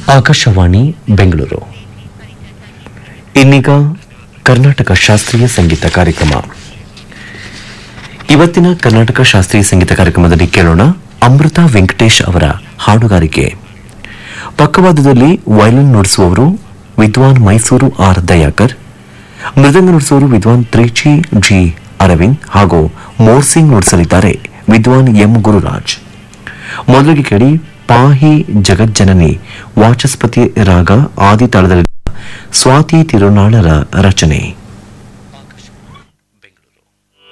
ಆಕಾಶವಾಣಿ ಬೆಂಗಳೂರು ಇನ್ನೀಗ ಕರ್ನಾಟಕ ಶಾಸ್ತ್ರೀಯ ಸಂಗೀತ ಕಾರ್ಯಕ್ರಮ ಇವತ್ತಿನ ಕರ್ನಾಟಕ ಶಾಸ್ತ್ರೀಯ ಸಂಗೀತ ಕಾರ್ಯಕ್ರಮದಲ್ಲಿ ಕೇಳೋಣ ಅಮೃತ ವೆಂಕಟೇಶ್ ಅವರ ಹಾಡುಗಾರಿಕೆ ಪಕ್ಕವಾದದಲ್ಲಿ ವಯಲಿನ್ ನುಡಿಸುವವರು ವಿದ್ವಾನ್ ಮೈಸೂರು ಆರ್ ದಯಾಕರ್ ಮೃದಂಗ ನುಡಿಸುವವರು ವಿದ್ವಾನ್ ತ್ರಿಚಿ ಜಿ ಅರವಿಂದ್ ಹಾಗೂ ಮೋರ್ಸಿಂಗ್ ನುಡಿಸಲಿದ್ದಾರೆ ವಿದ್ವಾನ್ ಎಂ ಗುರುರಾಜ್ ಮೊದಲಿಗೆ ಕೇಳಿ ಪಾಹಿ ಜಗಜ್ಜನನಿ ವಾಚಸ್ಪತಿ ರಾಗ ಆದಿ ತಾಳದಲ್ಲಿ ಸ್ವಾತಿ ತಿರುನಾಳರ ರಚನೆ